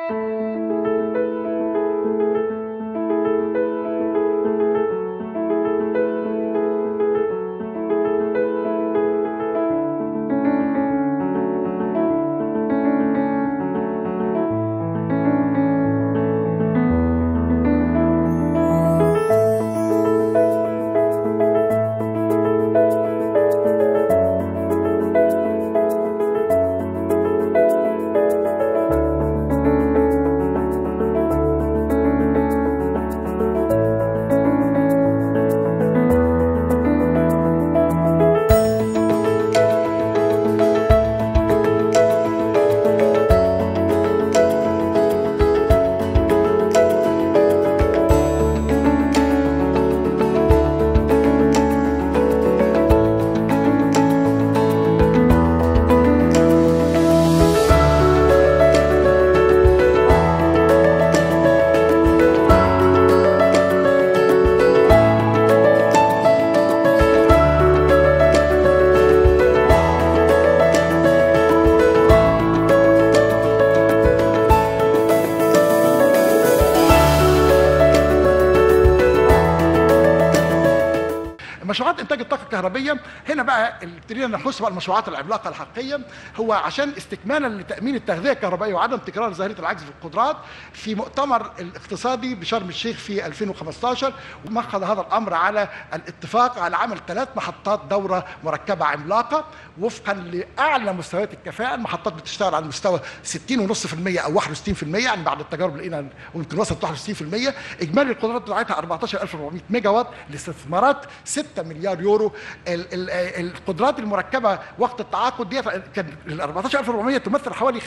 مشروعات انتاج الطاقه الكهربائيه هنا بقى ابتدينا نحس بقى المشروعات العملاقه الحقيقيه هو عشان استكمالا لتامين التغذيه الكهربائيه وعدم تكرار ظاهره العجز في القدرات في مؤتمر الاقتصادي بشرم الشيخ في 2015 ومخذ هذا الامر على الاتفاق على عمل ثلاث محطات دوره مركبه عملاقه وفقا لاعلى مستويات الكفاءه المحطات بتشتغل على مستوى 60.5% او 61% يعني بعد التجارب لقينا ويمكن وصلت 61% اجمالي القدرات بتاعتها 14400 ميجا وات الاستثمارات 6 مليار يورو ال- ال- القدرات المركبه وقت التعاقد دي كان ال 14400 تمثل حوالي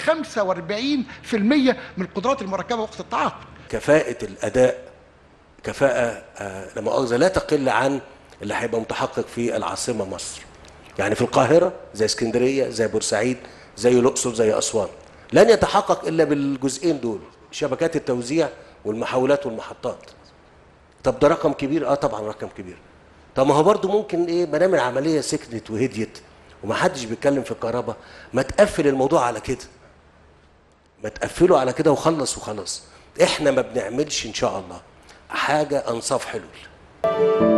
45% من القدرات المركبه وقت التعاقد كفاءة الأداء كفاءة آه، لا مؤاخذة لا تقل عن اللي هيبقى متحقق في العاصمة مصر يعني في القاهرة زي اسكندرية زي بورسعيد زي الأقصر زي أسوان لن يتحقق إلا بالجزئين دول شبكات التوزيع والمحاولات والمحطات طب ده رقم كبير اه طبعا رقم كبير طب ما هو برضه ممكن ايه ما دام العمليه سكنت وهديت ومحدش بيتكلم في الكهرباء ما تقفل الموضوع على كده ما تقفله على كده وخلص وخلاص احنا ما بنعملش ان شاء الله حاجه انصاف حلول